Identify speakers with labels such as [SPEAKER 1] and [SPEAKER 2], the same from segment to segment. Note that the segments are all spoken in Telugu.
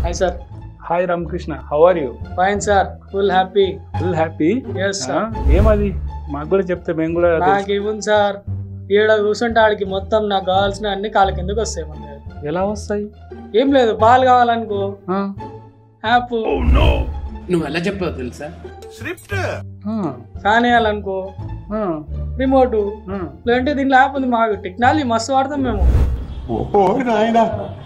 [SPEAKER 1] Hi sir
[SPEAKER 2] hi Ramakrishna how are you
[SPEAKER 1] fine sir full happy
[SPEAKER 2] full happy
[SPEAKER 1] yes sir
[SPEAKER 2] ఏమది మాకు కూడా చెప్తే మేము కూడా
[SPEAKER 1] నాకేముంది సార్ ఈడ కూర్చుంటే ఆడికి మొత్తం నాకు కావాల్సిన అన్ని కాళ్ళ కిందకి వస్తాయి మన దగ్గర.
[SPEAKER 2] ఎలా వస్తాయి
[SPEAKER 1] ఏం లేదు పాలు కావాలనుకో
[SPEAKER 2] ఆ,
[SPEAKER 1] యాప్
[SPEAKER 3] నువ్వు ఎలా చెప్పావు తెలుసా
[SPEAKER 2] ఆ,
[SPEAKER 1] ఫ్యాన్ వేయాలనుకో
[SPEAKER 2] ఆ,
[SPEAKER 1] రిమోట్
[SPEAKER 2] ఆ.
[SPEAKER 1] లేదంటే దీంట్లో యాప్ ఉంది మాకు టెక్నాలజీ మస్తు వాడతాం మేము
[SPEAKER 4] ఓ నాయనా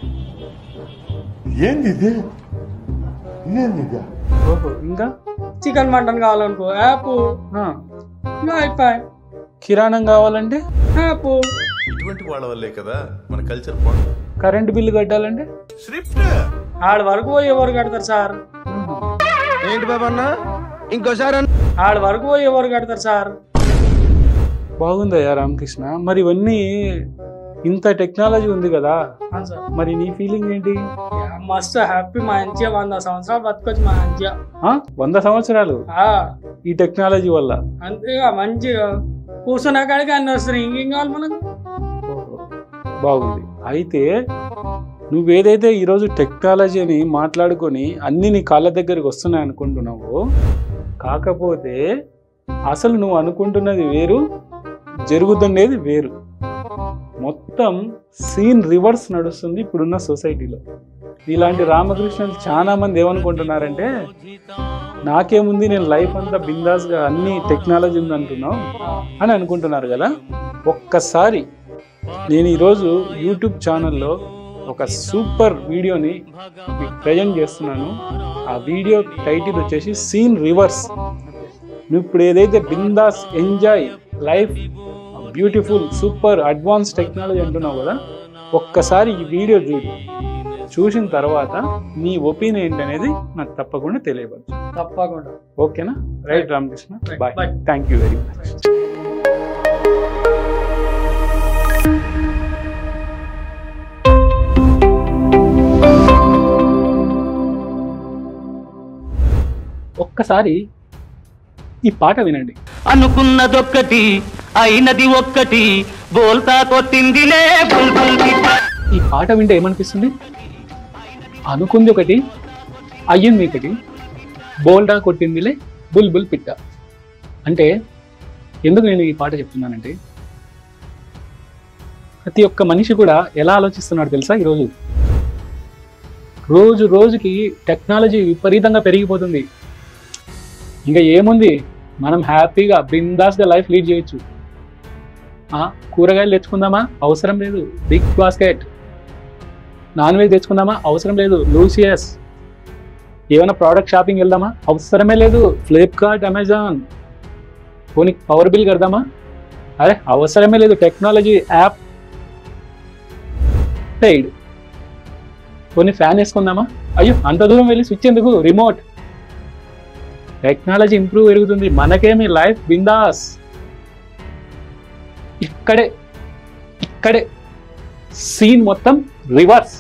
[SPEAKER 4] ఏంది ఇది ఏంది ఇది
[SPEAKER 2] ఓహో ఇంకా
[SPEAKER 1] చికెన్ మటన్ కావాలనుకో యాప్
[SPEAKER 2] ఆ,
[SPEAKER 1] ఇంకా అయిపోయి
[SPEAKER 2] కిరాణం కావాలంటే
[SPEAKER 1] యాప్
[SPEAKER 5] ఇటువంటి వాళ్ళ వల్లే కదా మన కల్చర్ పాడు
[SPEAKER 2] కరెంట్ బిల్లు కట్టాలంటే
[SPEAKER 5] స్క్రిప్ట్
[SPEAKER 1] ఆడ వరకు పోయి ఎవరు కడతారు సార్
[SPEAKER 6] ఏంటి బాబన్న ఇంకోసారి
[SPEAKER 1] ఆడ వరకు పోయి ఎవరు కడతారు సార్
[SPEAKER 2] బాగుందయ్యా రామకృష్ణ మరి ఇవన్నీ ఇంత టెక్నాలజీ ఉంది కదా
[SPEAKER 1] అవును సార్
[SPEAKER 2] మరి నీ ఫీలింగ్ ఏంటి
[SPEAKER 1] యా, మస్తు హ్యాపీ మంచిగా వంద సంవత్సరాలు బతకొచ్చు మంచిగా
[SPEAKER 2] ఆ, వంద సంవత్సరాలు
[SPEAKER 1] ఆ,
[SPEAKER 2] ఈ టెక్నాలజీ వల్ల
[SPEAKER 1] అంతేగా మంచిగా కూర్చున్న కాడికి అన్ని వస్తున్నాయి ఇంకేం కావాలి మనకు
[SPEAKER 2] ఓహో, బాగుంది అయితే నువ్వేదైతే ఈరోజు టెక్నాలజీ అని మాట్లాడుకొని అన్ని నీ కాళ్ళ దగ్గరికి వస్తున్నాయి అనుకుంటున్నావో కాకపోతే అసలు నువ్వు అనుకుంటున్నది వేరు జరుగుతుండేది వేరు మొత్తం సీన్ రివర్స్ నడుస్తుంది ఇప్పుడున్న సొసైటీలో ఇలాంటి రామకృష్ణులు చాలా మంది ఏమనుకుంటున్నారంటే నాకేముంది నేను లైఫ్ అంతా బిందాస్గా అన్ని టెక్నాలజీ ఉంది అంటున్నావు అని అనుకుంటున్నారు కదా ఒక్కసారి నేను ఈరోజు యూట్యూబ్ ఛానల్లో ఒక సూపర్ వీడియోని మీకు ప్రజెంట్ చేస్తున్నాను ఆ వీడియో టైటిల్ వచ్చేసి సీన్ రివర్స్ నువ్వు ఇప్పుడు ఏదైతే బిందాస్ enjoy life beautiful super advance technology అంటున్నావు కదా ఒక్కసారి ఈ వీడియో చూడు చూసిన తర్వాత నీ ఒపీనియన్ ఏంటనేది నాకు తప్పకుండా తెలియవచ్చు
[SPEAKER 1] తప్పకుండా
[SPEAKER 2] ఓకేనా right Ramakrishna
[SPEAKER 1] Right.
[SPEAKER 2] Bye
[SPEAKER 1] Bye.
[SPEAKER 2] Thank you very much ఒక్కసారి ఈ పాట వినండి
[SPEAKER 7] అనుకున్నదొక్కటి అయినది ఒక్కటి బోల్తా కొట్టిందిలే బుల్బుల్ పిట్ట
[SPEAKER 2] ఈ పాట వింటే ఏమనిపిస్తుంది అనుకుంది ఒకటి అయ్యింది ఒకటి బోల్డా కొట్టిందిలే బుల్ బుల్ పిట్ట అంటే ఎందుకు నేను ఈ పాట చెప్తున్నానంటే ప్రతి ఒక్క మనిషి కూడా ఎలా ఆలోచిస్తున్నాడు తెలుసా ఈరోజు రోజు రోజుకి టెక్నాలజీ విపరీతంగా పెరిగిపోతుంది ఇంకా ఏముంది మనం హ్యాపీగా బిందాస్గా లైఫ్ లీడ్ చేయొచ్చు ఆ, కూరగాయలు తెచ్చుకుందామా అవసరం లేదు బిగ్ బాస్కెట్ నాన్ వెజ్ తెచ్చుకుందామా అవసరం లేదు లూసియస్ ఏమైనా ప్రోడక్ట్ షాపింగ్ వెళ్దామా అవసరమే లేదు ఫ్లిప్కార్ట్ అమెజాన్ పోనీ పవర్ బిల్ కడదామా అరే అవసరమే లేదు టెక్నాలజీ యాప్ పెయిడ్ పోనీ ఫ్యాన్ వేసుకుందామా అయ్యో అంత దూరం వెళ్ళి స్విచ్ ఎందుకు రిమోట్ టెక్నాలజీ ఇంప్రూవ్ పెరుగుతుంది మనకేమి లైఫ్ బిందాస్ ఇక్కడే ఇక్కడే సీన్ మొత్తం రివర్స్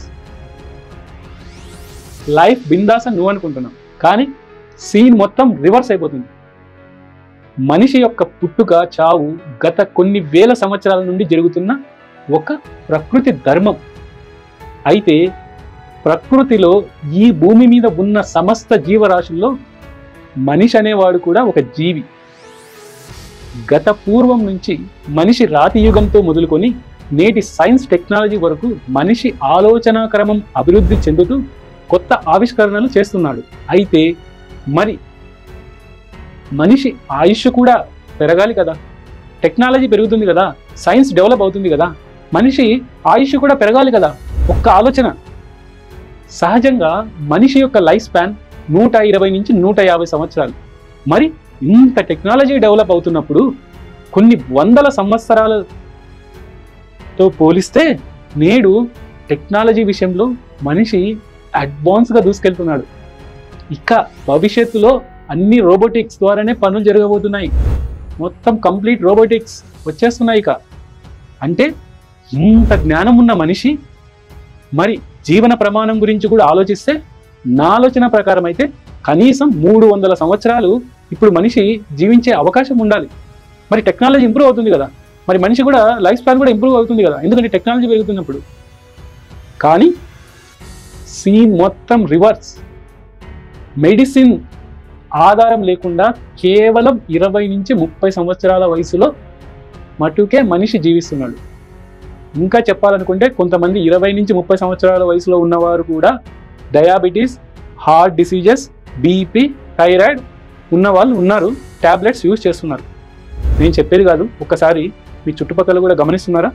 [SPEAKER 2] లైఫ్ బిందాస్ అని నువ్వు అనుకుంటున్నావు కానీ సీన్ మొత్తం రివర్స్ అయిపోతుంది మనిషి యొక్క పుట్టుక చావు గత కొన్ని వేల సంవత్సరాల నుండి జరుగుతున్న ఒక ప్రకృతి ధర్మం అయితే ప్రకృతిలో ఈ భూమి మీద ఉన్న సమస్త జీవరాశుల్లో మనిషి అనేవాడు కూడా ఒక జీవి గత పూర్వం నుంచి మనిషి రాతి యుగంతో మొదలుకొని నేటి సైన్స్ టెక్నాలజీ వరకు మనిషి ఆలోచన క్రమం అభివృద్ధి చెందుతూ కొత్త ఆవిష్కరణలు చేస్తున్నాడు అయితే మరి మనిషి ఆయుష్ కూడా పెరగాలి కదా టెక్నాలజీ పెరుగుతుంది కదా సైన్స్ డెవలప్ అవుతుంది కదా మనిషి ఆయుష్ కూడా పెరగాలి కదా ఒక్క ఆలోచన సహజంగా మనిషి యొక్క లైఫ్ స్పాన్ నూట ఇరవై నుంచి నూట యాభై సంవత్సరాలు మరి ఇంత టెక్నాలజీ డెవలప్ అవుతున్నప్పుడు కొన్ని వందల సంవత్సరాలతో పోలిస్తే నేడు టెక్నాలజీ విషయంలో మనిషి అడ్వాన్స్గా దూసుకెళ్తున్నాడు ఇక భవిష్యత్తులో అన్ని రోబోటిక్స్ ద్వారానే పనులు జరగబోతున్నాయి మొత్తం కంప్లీట్ రోబోటిక్స్ వచ్చేస్తున్నాయి ఇక అంటే ఇంత జ్ఞానం ఉన్న మనిషి మరి జీవన ప్రమాణం గురించి కూడా ఆలోచిస్తే నా ఆలోచన ప్రకారం అయితే కనీసం మూడు వందల సంవత్సరాలు ఇప్పుడు మనిషి జీవించే అవకాశం ఉండాలి మరి టెక్నాలజీ ఇంప్రూవ్ అవుతుంది కదా మరి మనిషి కూడా లైఫ్ స్పాన్ కూడా ఇంప్రూవ్ అవుతుంది కదా ఎందుకంటే టెక్నాలజీ పెరుగుతున్నప్పుడు కానీ సీన్ మొత్తం రివర్స్ మెడిసిన్ ఆధారం లేకుండా కేవలం ఇరవై నుంచి ముప్పై సంవత్సరాల వయసులో మటుకే మనిషి జీవిస్తున్నాడు ఇంకా చెప్పాలనుకుంటే కొంతమంది ఇరవై నుంచి ముప్పై సంవత్సరాల వయసులో ఉన్నవారు కూడా diabetes heart diseases BP thyroid ఉన్న వాళ్ళు ఉన్నారు ట్యాబ్లెట్స్ యూజ్ చేస్తున్నారు నేను చెప్పేది కాదు ఒక్కసారి మీ చుట్టుపక్కల కూడా గమనిస్తున్నారా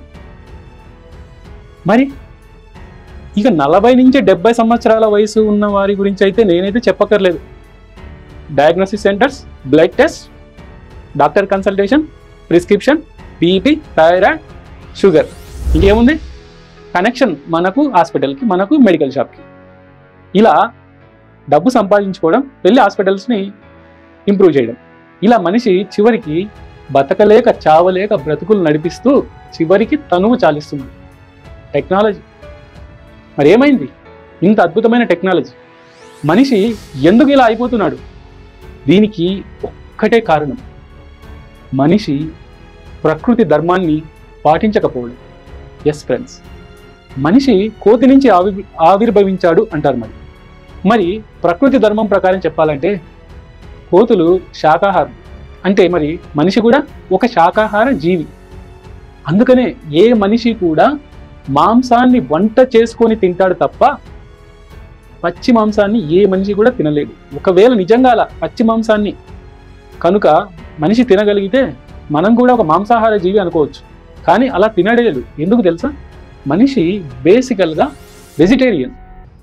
[SPEAKER 2] మరి ఇక నలభై నుంచి డెబ్బై సంవత్సరాల వయసు ఉన్న వారి గురించి అయితే నేనైతే చెప్పక్కర్లేదు diagnosis centres blood test doctor consultation prescription BP thyroid sugar ఇంకేముంది కనెక్షన్ మనకు హాస్పిటల్కి మనకు మెడికల్ షాప్కి ఇలా డబ్బు సంపాదించుకోవడం వెళ్ళి హాస్పిటల్స్ని ఇంప్రూవ్ చేయడం ఇలా మనిషి చివరికి బతకలేక చావలేక బ్రతుకులు నడిపిస్తూ చివరికి తనువు చాలిస్తున్నాడు టెక్నాలజీ మరి ఏమైంది ఇంత అద్భుతమైన టెక్నాలజీ మనిషి ఎందుకు ఇలా అయిపోతున్నాడు దీనికి ఒక్కటే కారణం మనిషి ప్రకృతి ధర్మాన్ని పాటించకపోవడం ఎస్ ఫ్రెండ్స్ మనిషి కోతి నుంచి ఆవి ఆవిర్భవించాడు అంటారు మరి మరి ప్రకృతి ధర్మం ప్రకారం చెప్పాలంటే కోతులు శాకాహారం అంటే మరి మనిషి కూడా ఒక శాకాహార జీవి అందుకనే ఏ మనిషి కూడా మాంసాన్ని వంట చేసుకొని తింటాడు తప్ప పచ్చి మాంసాన్ని ఏ మనిషి కూడా తినలేడు ఒకవేళ నిజంగా అలా పచ్చి మాంసాన్ని కనుక మనిషి తినగలిగితే మనం కూడా ఒక మాంసాహార జీవి అనుకోవచ్చు కానీ అలా తినడలేదు ఎందుకు తెలుసా మనిషి బేసికల్గా వెజిటేరియన్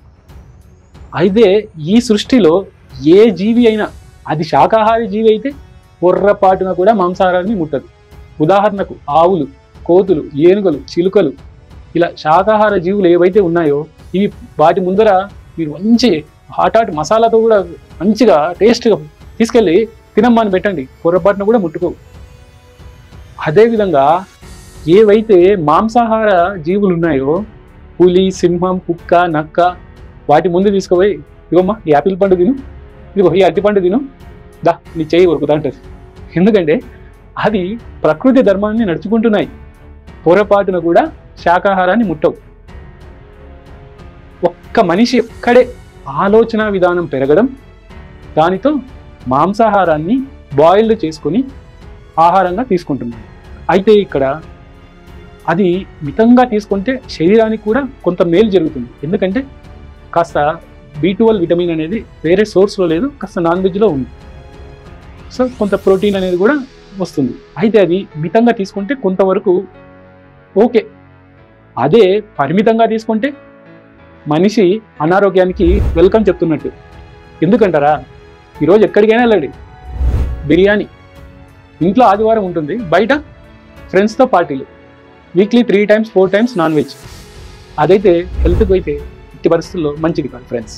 [SPEAKER 2] అయితే ఈ సృష్టిలో ఏ జీవి అయినా అది శాకాహారి జీవి అయితే పొర్రపాటున కూడా మాంసాహారాన్ని ముట్టదు ఉదాహరణకు ఆవులు కోతులు ఏనుగలు చిలుకలు ఇలా శాకాహార జీవులు ఏవైతే ఉన్నాయో ఇవి వాటి ముందర మీరు మంచి హాట్ హాట్ మసాలాతో కూడా మంచిగా టేస్ట్గా తీసుకెళ్ళి తినమ్మని పెట్టండి పొర్రపాటున కూడా ముట్టుకోవు అదేవిధంగా ఏవైతే మాంసాహార జీవులు ఉన్నాయో పులి సింహం కుక్క నక్క వాటి ముందు తీసుకుపోయి ఇగోమ్మా ఈ యాపిల్ పండు తిను ఇదిగో ఈ అరటి పండు తిను దా నీ చేయి ఉరుకుతా ఉంటుంది ఎందుకంటే అది ప్రకృతి ధర్మాన్ని నడుచుకుంటున్నాయి పొరపాటున కూడా శాకాహారాన్ని ముట్టవు ఒక్క మనిషి ఒక్కడే ఆలోచన విధానం పెరగడం దానితో మాంసాహారాన్ని బాయిల్డ్ చేసుకొని ఆహారంగా తీసుకుంటున్నాడు అయితే ఇక్కడ అది మితంగా తీసుకుంటే శరీరానికి కూడా కొంత మేలు జరుగుతుంది ఎందుకంటే కాస్త బీ విటమిన్ అనేది వేరే సోర్స్లో లేదు కాస్త నాన్ వెజ్లో ఉంది సో కొంత ప్రోటీన్ అనేది కూడా వస్తుంది అయితే అది మితంగా తీసుకుంటే కొంతవరకు ఓకే అదే పరిమితంగా తీసుకుంటే మనిషి అనారోగ్యానికి వెల్కమ్ చెప్తున్నట్టు ఎందుకంటారా ఈరోజు ఎక్కడికైనా వెళ్ళండి బిర్యానీ ఇంట్లో ఆదివారం ఉంటుంది బయట ఫ్రెండ్స్తో పార్టీలు weekly three times four times non veg అదైతే హెల్త్కి అయితే ఇట్టి పరిస్థితుల్లో మంచిది కాదు ఫ్రెండ్స్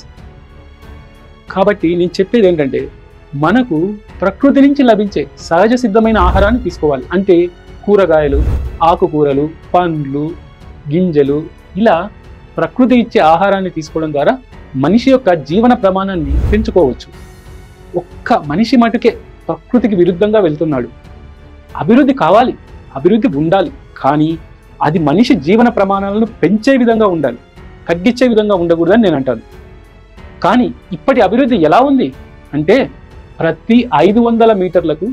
[SPEAKER 2] కాబట్టి నేను చెప్పేది ఏంటంటే మనకు ప్రకృతి నుంచి లభించే సహజ సిద్ధమైన ఆహారాన్ని తీసుకోవాలి అంటే కూరగాయలు ఆకుకూరలు పండ్లు గింజలు ఇలా ప్రకృతి ఇచ్చే ఆహారాన్ని తీసుకోవడం ద్వారా మనిషి యొక్క జీవన ప్రమాణాన్ని పెంచుకోవచ్చు ఒక్క మనిషి మటుకే ప్రకృతికి విరుద్ధంగా వెళ్తున్నాడు అభివృద్ధి కావాలి అభివృద్ధి ఉండాలి కానీ అది మనిషి జీవన ప్రమాణాలను పెంచే విధంగా ఉండాలి తగ్గించే విధంగా ఉండకూడదని నేను అంటాను కానీ ఇప్పటి అభివృద్ధి ఎలా ఉంది అంటే ప్రతి ఐదు వందల మీటర్లకు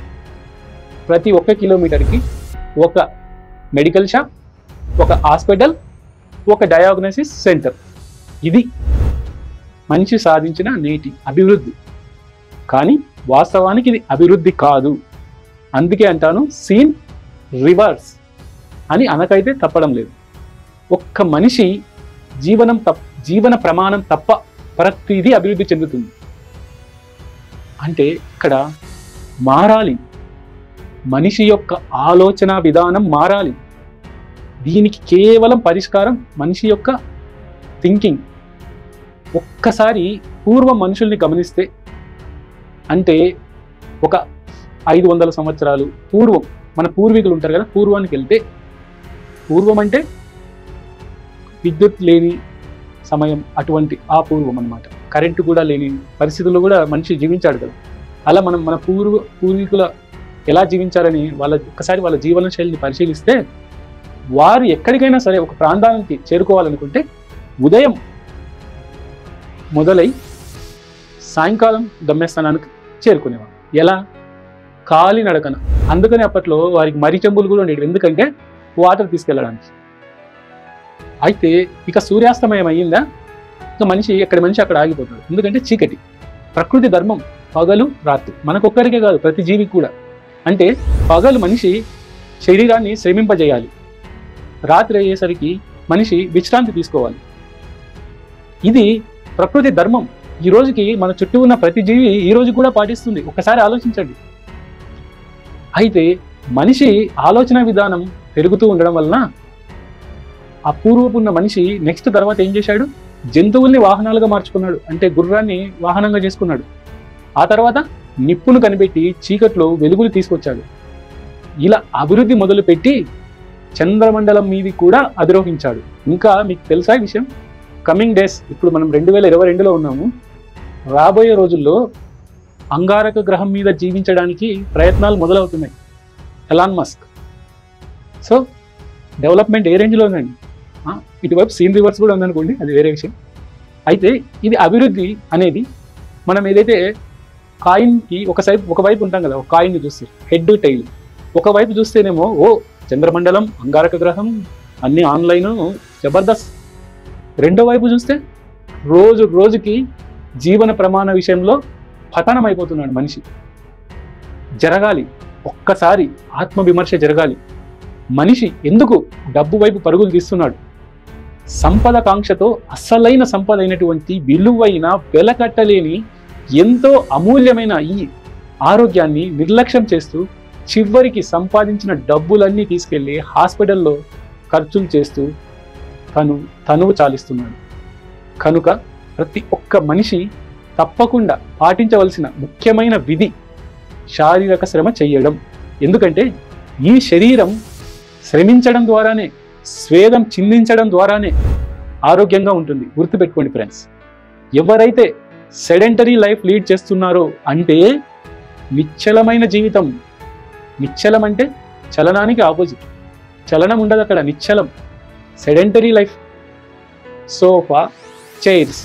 [SPEAKER 2] ప్రతి ఒక్క కిలోమీటర్కి ఒక మెడికల్ షాప్ ఒక హాస్పిటల్ ఒక డయాగ్నోసిస్ సెంటర్ ఇది మనిషి సాధించిన నేటి అభివృద్ధి కానీ వాస్తవానికి ఇది అభివృద్ధి కాదు అందుకే అంటాను సీన్ రివర్స్ అని అనకైతే తప్పడం లేదు ఒక్క మనిషి జీవనం తప్ప జీవన ప్రమాణం తప్ప ప్రతిదీ అభివృద్ధి చెందుతుంది అంటే ఇక్కడ మారాలి మనిషి యొక్క ఆలోచన విధానం మారాలి దీనికి కేవలం పరిష్కారం మనిషి యొక్క థింకింగ్ ఒక్కసారి పూర్వం మనుషుల్ని గమనిస్తే అంటే ఒక ఐదు వందల సంవత్సరాలు పూర్వం మన పూర్వీకులు ఉంటారు కదా పూర్వానికి వెళ్తే పూర్వం అంటే విద్యుత్ లేని సమయం అటువంటి ఆ పూర్వం అన్నమాట కరెంటు కూడా లేని పరిస్థితుల్లో కూడా మనిషి జీవించాడు కదా అలా మనం మన పూర్వ పూర్వీకుల ఎలా జీవించారని వాళ్ళ ఒక్కసారి వాళ్ళ జీవన శైలిని పరిశీలిస్తే వారు ఎక్కడికైనా సరే ఒక ప్రాంతానికి చేరుకోవాలనుకుంటే ఉదయం మొదలై సాయంకాలం గమ్యస్థానానికి చేరుకునేవాడు ఎలా కాలి నడకన అందుకని అప్పట్లో వారికి మరి చెంబులు కూడా ఉండేవి ఎందుకంటే వాటర్ తీసుకెళ్ళడానికి అయితే ఇక సూర్యాస్తమయం అయ్యిందా ఇక మనిషి ఎక్కడ మనిషి అక్కడ ఆగిపోతాడు ఎందుకంటే చీకటి ప్రకృతి ధర్మం పగలు రాత్రి మనకొక్కరికే కాదు ప్రతి జీవికి కూడా అంటే పగలు మనిషి శరీరాన్ని శ్రమింపజేయాలి రాత్రి అయ్యేసరికి మనిషి విశ్రాంతి తీసుకోవాలి ఇది ప్రకృతి ధర్మం ఈ రోజుకి మన చుట్టూ ఉన్న ప్రతి జీవి ఈ రోజు కూడా పాటిస్తుంది ఒకసారి ఆలోచించండి అయితే మనిషి ఆలోచన విధానం పెరుగుతూ ఉండడం వలన ఆ పూర్వపు ఉన్న మనిషి నెక్స్ట్ తర్వాత ఏం చేశాడు జంతువుల్ని వాహనాలుగా మార్చుకున్నాడు అంటే గుర్రాన్ని వాహనంగా చేసుకున్నాడు ఆ తర్వాత నిప్పును కనిపెట్టి చీకట్లో వెలుగులు తీసుకొచ్చాడు ఇలా అభివృద్ధి మొదలుపెట్టి చంద్రమండలం మీది కూడా అధిరోహించాడు ఇంకా మీకు తెలుసా ఈ విషయం కమింగ్ డేస్ ఇప్పుడు మనం రెండు వేల ఇరవై రెండులో ఉన్నాము రాబోయే రోజుల్లో అంగారక గ్రహం మీద జీవించడానికి ప్రయత్నాలు మొదలవుతున్నాయి ఎలాన్ మస్క్ సో డెవలప్మెంట్ ఏ రేంజ్లో ఉందండి ఆ, ఇటువైపు సీన్ రివర్స్ కూడా ఉందనుకోండి అది వేరే విషయం అయితే ఇది అభివృద్ధి అనేది మనం ఏదైతే కాయిన్కి ఒక సైడ్ ఒకవైపు ఉంటాం కదా ఒక కాయిన్ని చూస్తే హెడ్ టైల్ ఒకవైపు చూస్తేనేమో ఓ చంద్రమండలం అంగారక గ్రహం అన్ని ఆన్లైన్ జబర్దస్త్ రెండో వైపు చూస్తే రోజు రోజుకి జీవన ప్రమాణ విషయంలో పతనం అయిపోతున్నాడు మనిషి జరగాలి ఒక్కసారి ఆత్మవిమర్శ జరగాలి మనిషి ఎందుకు డబ్బు వైపు పరుగులు తీస్తున్నాడు సంపద కాంక్షతో అసలైన సంపద అయినటువంటి విలువైన వెలకట్టలేని ఎంతో అమూల్యమైన ఈ ఆరోగ్యాన్ని నిర్లక్ష్యం చేస్తూ చివరికి సంపాదించిన డబ్బులన్నీ తీసుకెళ్లి హాస్పిటల్లో ఖర్చులు చేస్తూ తను తనువు చాలిస్తున్నాడు కనుక ప్రతి ఒక్క మనిషి తప్పకుండా పాటించవలసిన ముఖ్యమైన విధి శారీరక శ్రమ చెయ్యడం ఎందుకంటే ఈ శరీరం శ్రమించడం ద్వారానే స్వేదం చిందించడం ద్వారానే ఆరోగ్యంగా ఉంటుంది గుర్తుపెట్టుకోండి ఫ్రెండ్స్ ఎవరైతే సెడెంటరీ లైఫ్ లీడ్ చేస్తున్నారో అంటే నిశ్చలమైన జీవితం నిశ్చలం అంటే చలనానికి ఆపోజిట్ చలనం ఉండదు అక్కడ నిశ్చలం sedentary life sofa chairs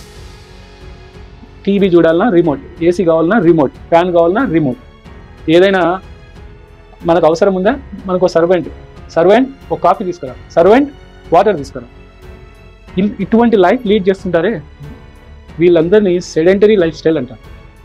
[SPEAKER 2] TV చూడాలన్నా రిమోట్ ఏసీ కావాలన్నా రిమోట్ ఫ్యాన్ కావాలన్నా రిమోట్ ఏదైనా మనకు అవసరం ఉందా మనకు సర్వెంట్ సర్వెంట్ ఒక కాఫీ తీసుకురా సర్వెంట్ వాటర్ తీసుకురా ఇల్- ఇటువంటి లైఫ్ లీడ్ చేస్తుంటారే వీళ్ళందరినీ సెడెంటరీ లైఫ్ స్టైల్ అంటారు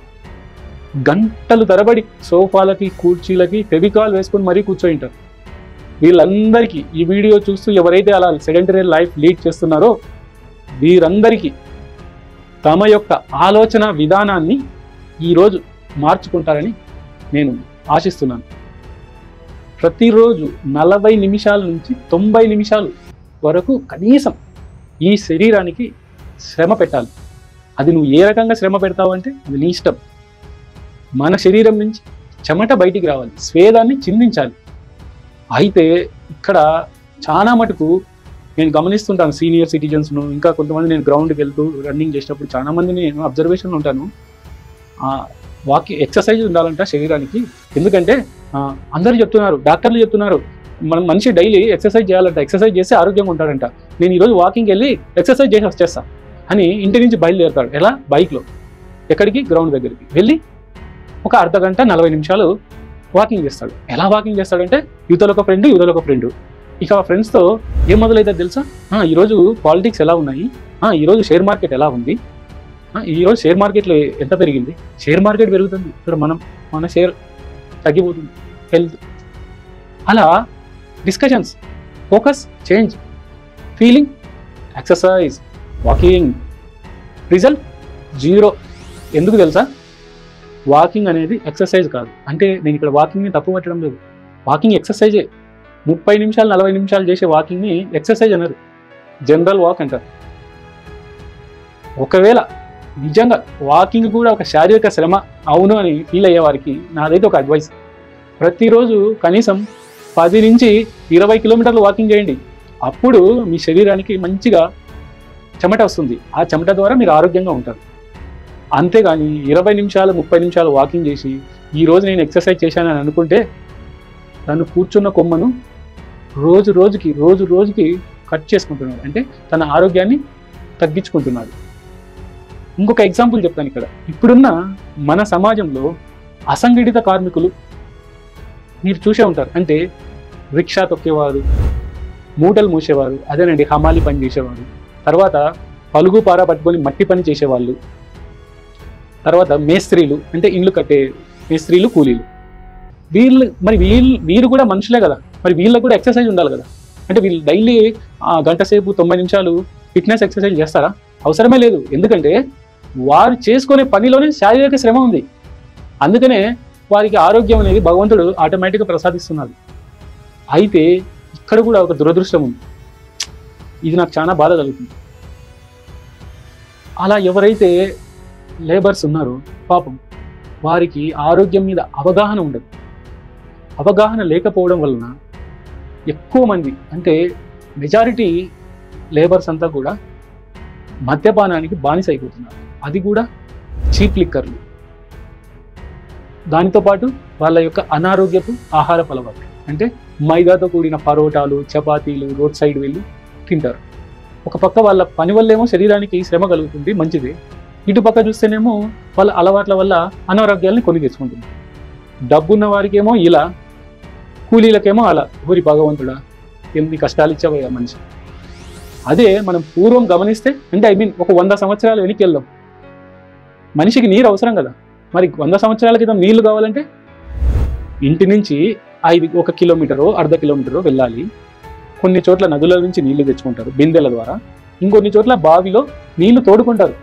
[SPEAKER 2] గంటలు తరబడి సోఫాలకి కుర్చీలకి ఫెవికాల్ వేసుకొని మరీ కూర్చొని ఉంటారు వీళ్ళందరికీ ఈ వీడియో చూస్తూ ఎవరైతే అలా సెడెంటరీ లైఫ్ లీడ్ చేస్తున్నారో వీరందరికీ తమ యొక్క ఆలోచన విధానాన్ని ఈరోజు మార్చుకుంటారని నేను ఆశిస్తున్నాను ప్రతిరోజు నలభై నిమిషాల నుంచి తొంభై నిమిషాలు వరకు కనీసం ఈ శరీరానికి శ్రమ పెట్టాలి అది నువ్వు ఏ రకంగా శ్రమ పెడతావు అంటే అది నీ ఇష్టం మన శరీరం నుంచి చెమట బయటికి రావాలి స్వేదాన్ని చిందించాలి అయితే ఇక్కడ చాలా మటుకు నేను గమనిస్తుంటాను సీనియర్ సిటిజన్స్ను ఇంకా కొంతమంది నేను గ్రౌండ్కి వెళ్తూ రన్నింగ్ చేసేటప్పుడు చాలా మందిని నేను అబ్జర్వేషన్ ఉంటాను వాకింగ్ ఎక్సర్సైజ్ ఉండాలంట శరీరానికి ఎందుకంటే ఆ, అందరూ చెప్తున్నారు డాక్టర్లు చెప్తున్నారు మనం మనిషి డైలీ ఎక్సర్సైజ్ చేయాలంట ఎక్సర్సైజ్ చేస్తే ఆరోగ్యంగా ఉంటాడంట నేను ఈరోజు వాకింగ్ వెళ్ళి ఎక్సర్సైజ్ చేసి వచ్చేస్తా అని ఇంటి నుంచి బయలుదేరుతాడు ఎలా బైక్లో ఎక్కడికి గ్రౌండ్ దగ్గరికి వెళ్ళి ఒక అర్ధ గంట నలభై నిమిషాలు వాకింగ్ చేస్తాడు ఎలా వాకింగ్ చేస్తాడంటే యువతలో ఒక ఫ్రెండ్ యువతలో ఒక ఫ్రెండ్ ఇక ఆ ఫ్రెండ్స్తో ఏం మొదలవుతుంది తెలుసా ఆ, ఈరోజు పాలిటిక్స్ ఎలా ఉన్నాయి ఆ, ఈరోజు షేర్ మార్కెట్ ఎలా ఉంది ఆ, ఈరోజు షేర్ మార్కెట్లో ఎంత పెరిగింది షేర్ మార్కెట్ పెరుగుతుంది ఇక్కడ మనం మన షేర్ తగ్గిపోతుంది హెల్త్ అలా discussions focus change feeling exercise walking result zero ఎందుకు తెలుసా వాకింగ్ అనేది ఎక్సర్సైజ్ కాదు అంటే నేను ఇక్కడ వాకింగ్ని తప్పు పట్టడం లేదు వాకింగ్ ఎక్సర్సైజే ముప్పై నిమిషాలు నలభై నిమిషాలు చేసే వాకింగ్ని ఎక్సర్సైజ్ అన్నారు జనరల్ వాక్ అంటారు ఒకవేళ నిజంగా వాకింగ్ కూడా ఒక శారీరక శ్రమ అవును అని ఫీల్ అయ్యే వారికి నాదైతే ఒక అడ్వైస్ ప్రతిరోజు కనీసం పది నుంచి ఇరవై కిలోమీటర్లు వాకింగ్ చేయండి అప్పుడు మీ శరీరానికి మంచిగా చెమట వస్తుంది ఆ చెమట ద్వారా మీరు ఆరోగ్యంగా ఉంటారు అంతేగాని ఇరవై నిమిషాలు ముప్పై నిమిషాలు వాకింగ్ చేసి ఈ రోజు నేను ఎక్సర్సైజ్ చేశానని అనుకుంటే తను కూర్చున్న కొమ్మను రోజు రోజుకి రోజు రోజుకి కట్ చేసుకుంటున్నాడు అంటే తన ఆరోగ్యాన్ని తగ్గించుకుంటున్నాడు ఇంకొక ఎగ్జాంపుల్ చెప్తాను ఇక్కడ ఇప్పుడున్న మన సమాజంలో అసంఘటిత కార్మికులు మీరు చూసే ఉంటారు అంటే రిక్షా తొక్కేవారు మూటలు మూసేవారు అదేనండి హమాలి పని చేసేవారు తర్వాత పలుగు పార పట్టుకొని మట్టి పని చేసేవాళ్ళు తర్వాత మేస్త్రీలు అంటే ఇండ్లు కట్టే మేస్త్రీలు కూలీలు వీళ్ళు మరి వీళ్ళు వీరు కూడా మనుషులే కదా మరి వీళ్ళకి కూడా ఎక్సర్సైజ్ ఉండాలి కదా అంటే వీళ్ళు డైలీ గంట సేపు తొంభై నిమిషాలు ఫిట్నెస్ ఎక్సర్సైజ్ చేస్తారా అవసరమే లేదు ఎందుకంటే వారు చేసుకునే పనిలోనే శారీరక శ్రమ ఉంది అందుకనే వారికి ఆరోగ్యం అనేది భగవంతుడు ఆటోమేటిక్గా ప్రసాదిస్తున్నాడు అయితే ఇక్కడ కూడా ఒక దురదృష్టం ఉంది ఇది నాకు చాలా బాధ కలుగుతుంది అలా ఎవరైతే లేబర్స్ ఉన్నారో పాపం వారికి ఆరోగ్యం మీద అవగాహన ఉండదు అవగాహన లేకపోవడం వలన ఎక్కువ మంది అంటే మెజారిటీ లేబర్స్ అంతా కూడా మద్యపానానికి బానిస అయిపోతున్నారు అది కూడా చీప్ లిక్కర్లు దానితో పాటు వాళ్ళ యొక్క అనారోగ్యపు ఆహార అలవాటు అంటే మైదాతో కూడిన పరోటాలు చపాతీలు రోడ్ సైడ్ వెళ్ళి తింటారు ఒక పక్క వాళ్ళ పని వల్లేమో శరీరానికి శ్రమ కలుగుతుంది మంచిది ఇటు పక్క చూస్తేనేమో వాళ్ళ అలవాట్ల వల్ల అనారోగ్యాల్ని కొని తెచ్చుకుంటుంది డబ్బున్న వారికేమో ఇలా కూలీలకేమో అలా ఊరి భగవంతుడా ఎన్ని కష్టాలు ఇచ్చావయ్యా మనిషి అదే మనం పూర్వం గమనిస్తే అంటే ఐ మీన్ ఒక వంద సంవత్సరాలు వెనక్కి వెళ్దాం మనిషికి నీరు అవసరం కదా మరి వంద సంవత్సరాల క్రితం నీళ్లు కావాలంటే ఇంటి నుంచి ఐదు ఒక కిలోమీటరో అర్ధ కిలోమీటరో వెళ్ళాలి కొన్ని చోట్ల నదుల నుంచి నీళ్లు తెచ్చుకుంటారు బిందెల ద్వారా ఇంకొన్ని చోట్ల బావిలో నీళ్లు తోడుకుంటారు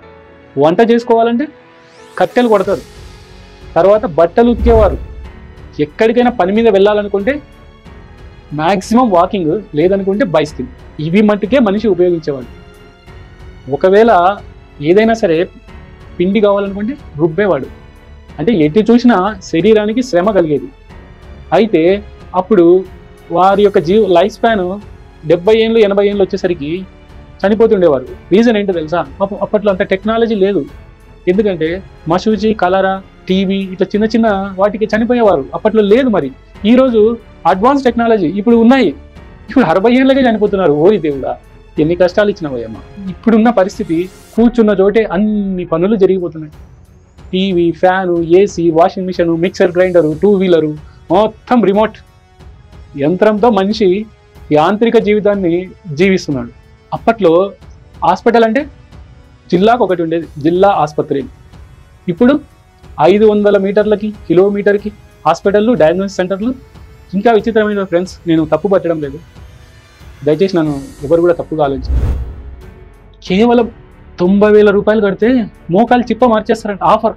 [SPEAKER 2] వంట చేసుకోవాలంటే కట్టెలు కొడతారు తర్వాత బట్టలు ఉతికేవారు ఎక్కడికైనా పని మీద వెళ్ళాలనుకుంటే మ్యాక్సిమం వాకింగ్ లేదనుకుంటే బైస్కిల్ ఇవి మట్టుకే మనిషి ఉపయోగించేవాడు ఒకవేళ ఏదైనా సరే పిండి కావాలనుకుంటే రుబ్బేవాడు అంటే ఎటు చూసినా శరీరానికి శ్రమ కలిగేది అయితే అప్పుడు వారి యొక్క జీవ లైఫ్ స్పాన్ డెబ్బై ఏళ్ళు ఎనభై ఏళ్ళు వచ్చేసరికి చనిపోతుండేవారు రీజన్ ఏంటో తెలుసా పాపం అప్పట్లో అంత టెక్నాలజీ లేదు ఎందుకంటే మసూచి కలరా టీవీ ఇట్లా చిన్న చిన్న వాటికి చనిపోయేవారు అప్పట్లో లేదు మరి ఈరోజు అడ్వాన్స్ టెక్నాలజీ ఇప్పుడు ఉన్నాయి ఇప్పుడు అరవై ఏళ్ళకే చనిపోతున్నారు ఓరి దేవుడా ఎన్ని కష్టాలు ఇచ్చినవయ్యమ్మ ఇప్పుడున్న పరిస్థితి కూర్చున్న చోటే అన్ని పనులు జరిగిపోతున్నాయి TV fan AC washing machine mixer grinder two wheeler మొత్తం రిమోట్ యంత్రంతో మనిషి యాంత్రిక జీవితాన్ని జీవిస్తున్నాడు అప్పట్లో హాస్పిటల్ అంటే జిల్లాకు ఒకటి ఉండేది జిల్లా ఆసుపత్రి ఇప్పుడు ఐదు వందల మీటర్లకి కిలోమీటర్కి హాస్పిటళ్ళు డయాగ్నోసిస్ సెంటర్లు ఇంకా విచిత్రమైన ఫ్రెండ్స్ నేను తప్పు పట్టడం లేదు దయచేసి నన్ను ఎవరు కూడా తప్పుగా ఆలోచించారు కేవలం తొంభై వేల రూపాయలు కడితే మోకాలు చిప్ప మార్చేస్తారంట ఆఫర్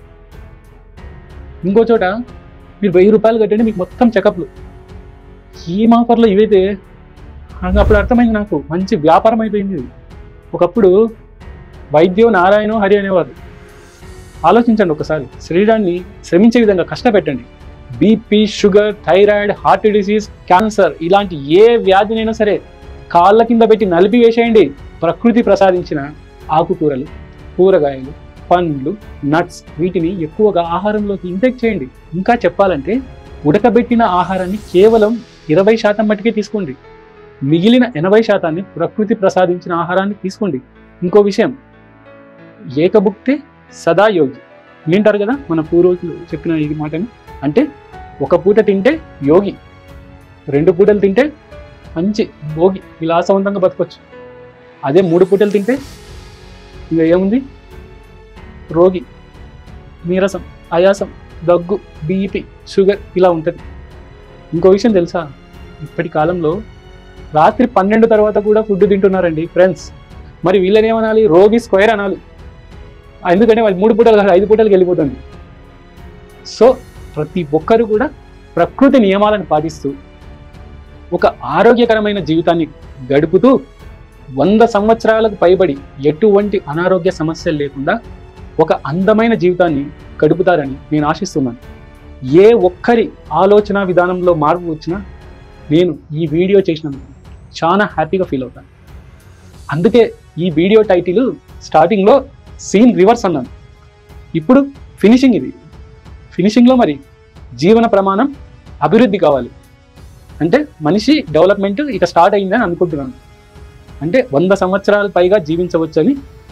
[SPEAKER 2] ఇంకో చోట మీరు వెయ్యి రూపాయలు కట్టండి మీకు మొత్తం చెకప్లు ఏం ఆఫర్లు ఇవైతే నాకు అప్పుడు అర్థమైంది నాకు మంచి వ్యాపారం అయిపోయింది ఇది ఒకప్పుడు వైద్యో నారాయణో హరి అనేవారు ఆలోచించండి ఒకసారి శరీరాన్ని శ్రమించే విధంగా కష్టపెట్టండి BP sugar thyroid heart disease cancer ఇలాంటి ఏ వ్యాధినైనా సరే కాళ్ళ కింద పెట్టి నలిపి వేసేయండి ప్రకృతి ప్రసాదించిన ఆకుకూరలు కూరగాయలు పండ్లు నట్స్ వీటిని ఎక్కువగా ఆహారంలోకి ఇంటెక్ చేయండి ఇంకా చెప్పాలంటే ఉడకబెట్టిన ఆహారాన్ని కేవలం ఇరవై శాతం మట్టుకే తీసుకోండి మిగిలిన ఎనభై శాతాన్ని ప్రకృతి ప్రసాదించిన ఆహారాన్ని తీసుకోండి ఇంకో విషయం ఏకభుక్తే సదా యోగి వింటారు కదా మన పూర్వీకులు చెప్పిన ఈ మాటని అంటే ఒక పూట తింటే యోగి రెండు పూటలు తింటే మంచి భోగి విలాసవంతంగా బతకొచ్చు అదే మూడు పూటలు తింటే ఇక ఏముంది రోగి నీరసం ఆయాసం దగ్గు బీపీ షుగర్ ఇలా ఉంటుంది ఇంకో విషయం తెలుసా ఇప్పటి కాలంలో రాత్రి పన్నెండు తర్వాత కూడా ఫుడ్ తింటున్నారండి ఫ్రెండ్స్ మరి వీళ్ళని ఏమనాలి రోగి స్క్వేర్ అనాలి ఎందుకంటే వాళ్ళు మూడు పూటలు కాదు ఐదు పూటలకు వెళ్ళిపోతుంది సో ప్రతి ఒక్కరు కూడా ప్రకృతి నియమాలను పాటిస్తూ ఒక ఆరోగ్యకరమైన జీవితాన్ని గడుపుతూ వంద సంవత్సరాలకు పైబడి ఎటువంటి అనారోగ్య సమస్యలు లేకుండా ఒక అందమైన జీవితాన్ని గడుపుతారని నేను ఆశిస్తున్నాను ఏ ఒక్కరి ఆలోచన విధానంలో మార్పు వచ్చినా నేను ఈ వీడియో చేసినందుకు చాలా హ్యాపీగా ఫీల్ అవుతాను అందుకే ఈ వీడియో టైటిల్ స్టార్టింగ్లో సీన్ రివర్స్ అన్నాను ఇప్పుడు ఫినిషింగ్ ఇది ఫినిషింగ్లో మరి జీవన ప్రమాణం అభివృద్ధి కావాలి అంటే మనిషి డెవలప్మెంట్ ఇక స్టార్ట్ అయిందని అనుకుంటున్నాను అంటే వంద సంవత్సరాల పైగా జీవించవచ్చని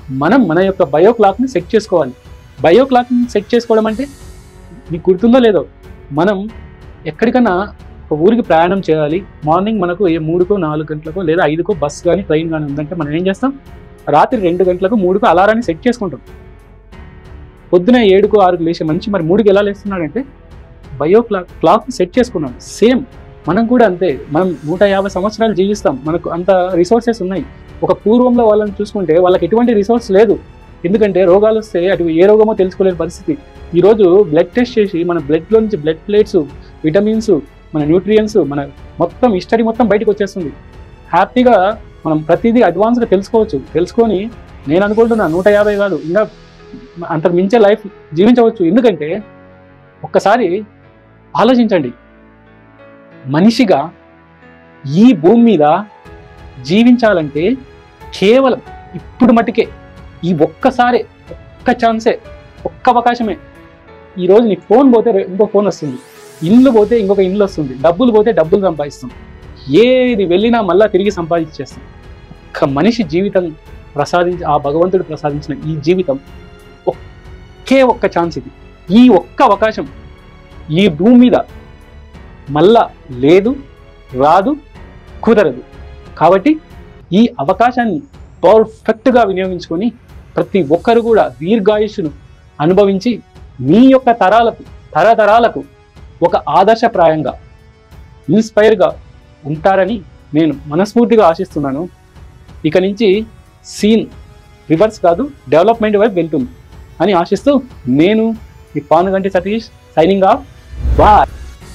[SPEAKER 2] మనం మన యొక్క బయో క్లాక్ని సెట్ చేసుకోవాలి బయో క్లాక్ని సెట్ చేసుకోవడం అంటే నీకు గుర్తుందో లేదో మనం ఎక్కడికన్నా ఒక ఊరికి ప్రయాణం చేయాలి మార్నింగ్ మనకు ఏ మూడుకో నాలుగు గంటలకో లేదా ఐదుకో బస్ కానీ ట్రైన్ కానీ ఉందంటే మనం ఏం చేస్తాం రాత్రి రెండు గంటలకు మూడుకో అలారాన్ని సెట్ చేసుకుంటాం పొద్దున ఏడుకో ఆరుకు లేచి మంచి మరి మూడుకి ఎలా లేస్తున్నాడంటే బయో క్లాక్ క్లాక్ సెట్ చేసుకున్నాం సేమ్ మనం కూడా అంతే మనం నూట యాభై సంవత్సరాలు జీవిస్తాం మనకు అంత రిసోర్సెస్ ఉన్నాయి ఒక పూర్వంలో వాళ్ళని చూసుకుంటే వాళ్ళకి ఎటువంటి రిసోర్స్ లేదు ఎందుకంటే రోగాలు వస్తే అటు ఏ రోగమో తెలుసుకోలేని పరిస్థితి ఈరోజు బ్లడ్ టెస్ట్ చేసి మన బ్లడ్లో నుంచి బ్లడ్ ప్లేట్స్ విటమిన్స్ మన న్యూట్రియన్స్ మన మొత్తం హిస్టరీ మొత్తం బయటకు వచ్చేస్తుంది హ్యాపీగా మనం ప్రతిదీ అడ్వాన్స్గా తెలుసుకోవచ్చు తెలుసుకొని నేను అనుకుంటున్నా నూట యాభై కాదు ఇంకా అంతకు మించే లైఫ్ జీవించవచ్చు ఎందుకంటే ఒక్కసారి ఆలోచించండి మనిషిగా ఈ భూమి మీద జీవించాలంటే కేవలం ఇప్పుడు మటుకే ఈ ఒక్కసారే ఒక్క ఛాన్సే ఒక్క అవకాశమే ఈరోజు నీ ఫోన్ పోతే రే- ఇంకో ఫోన్ వస్తుంది ఇల్లు పోతే ఇంకొక ఇల్లు వస్తుంది డబ్బులు పోతే డబ్బులు సంపాదిస్తాం ఏది వెళ్ళినా మళ్ళా తిరిగి సంపాదించేస్తాం ఒక్క మనిషి జీవితం ప్రసాదించి ఆ భగవంతుడు ప్రసాదించిన ఈ జీవితం ఒకే ఒక్క ఛాన్స్ ఇది ఈ ఒక్క అవకాశం ఈ భూమి మీద మళ్ళా లేదు రాదు కుదరదు కాబట్టి ఈ అవకాశాన్ని పర్ఫెక్ట్గా వినియోగించుకొని ప్రతి ఒక్కరు కూడా దీర్ఘాయుష్ను అనుభవించి మీ యొక్క తరాలకు తరతరాలకు ఒక ఆదర్శప్రాయంగా ఇన్స్పైర్గా ఉంటారని నేను మనస్ఫూర్తిగా ఆశిస్తున్నాను ఇక నుంచి సీన్ రివర్స్ కాదు డెవలప్మెంట్ వైపు వెళ్తుంది అని ఆశిస్తూ నేను ఈ Panuganti Satish signing off bye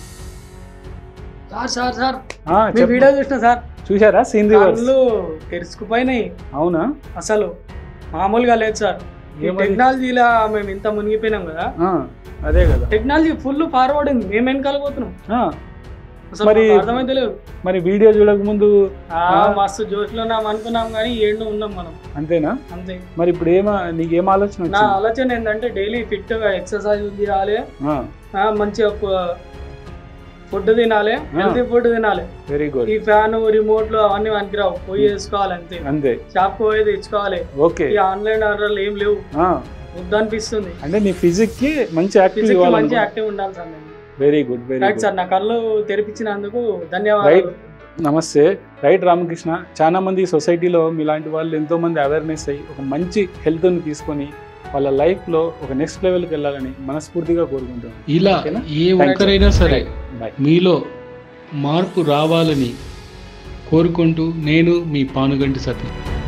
[SPEAKER 1] sir sir sir
[SPEAKER 2] ఆ,
[SPEAKER 1] మీ
[SPEAKER 2] చెప్పు.
[SPEAKER 1] వీడియో చూసిన సార్
[SPEAKER 2] చూశారా సీన్ రివర్స్
[SPEAKER 1] కళ్ళు తెరుచుకుపోయినాయి
[SPEAKER 2] అవునా
[SPEAKER 1] అసలు మామూలుగా లేదు సార్ ఈ
[SPEAKER 2] ఏమది?
[SPEAKER 1] టెక్నాలజీలో మేము ఇంత మునిగిపోయినాం కదా
[SPEAKER 2] ఆ, అదే కదా
[SPEAKER 1] టెక్నాలజీ ఫుల్ ఫార్వర్డ్ ఉంది మేము వెనకాలిపోతున్నాం
[SPEAKER 2] ఆ,
[SPEAKER 1] అసలు
[SPEAKER 2] మరి-
[SPEAKER 1] మాకు అర్థమైతే లేదు
[SPEAKER 2] మరి వీడియో చూడక ముందు
[SPEAKER 1] ఆ,
[SPEAKER 2] ఆ.
[SPEAKER 1] మస్తు జోష్లో ఉన్నాం అనుకున్నాం కానీ ఏళ్ళు ఉన్నాం మనం
[SPEAKER 2] అంతేనా
[SPEAKER 1] అంతే
[SPEAKER 2] మరి ఇప్పుడు ఏమా నీకేం ఆలోచన
[SPEAKER 1] నా
[SPEAKER 2] వచ్చింది
[SPEAKER 1] ఆలోచన ఏంటంటే డైలీ ఫిట్ గా ఎక్సర్సైజ్ చేయాలి ఆ, మంచిగా ఫుడ్ తినాలి హెల్తీ ఫుడ్ తినాలి
[SPEAKER 2] వెరీ గుడ్
[SPEAKER 1] ఈ ఫ్యాన్ రిమోట్లు అవన్నీ పనికిరావు పోయి వేసుకోవాలి అంతే
[SPEAKER 2] అంతే
[SPEAKER 1] షాప్ పోయి తెచ్చుకోవాలి
[SPEAKER 2] ఓకే
[SPEAKER 1] ఈ ఆన్లైన్ ఆర్డర్లు ఏం లేవు వద్దనిపిస్తుంది
[SPEAKER 2] అంటే నీ ఫిజిక్ కి మంచి యాక్టివ్
[SPEAKER 1] ఫిజిక్ మంచి
[SPEAKER 2] ఇవ్వాలి
[SPEAKER 1] యాక్టివ్ ఉండాలి సార్ నేను
[SPEAKER 2] very good very
[SPEAKER 1] right
[SPEAKER 2] good
[SPEAKER 1] sir నా కళ్ళు తెరిపించినందుకు ధన్యవాదాలు
[SPEAKER 2] రైట్ నమస్తే రైట్ రామకృష్ణ చాలా మంది సొసైటీలో మీలాంటి వాళ్ళు ఎంతో మంది అవేర్నెస్ అయ్యి ఒక మంచి హెల్త్ని తీసుకొని వాళ్ళ లైఫ్ లో ఒక నెక్స్ట్ లెవెల్కి వెళ్ళాలని మనస్ఫూర్తిగా కోరుకుంటున్నాను
[SPEAKER 3] ఇలా
[SPEAKER 2] ఓకేనా?
[SPEAKER 3] ఏ ఒక్కరైనా సరే
[SPEAKER 2] బాయ్
[SPEAKER 3] మీలో మార్పు రావాలని కోరుకుంటూ నేను మీ పానుగంటి సతీ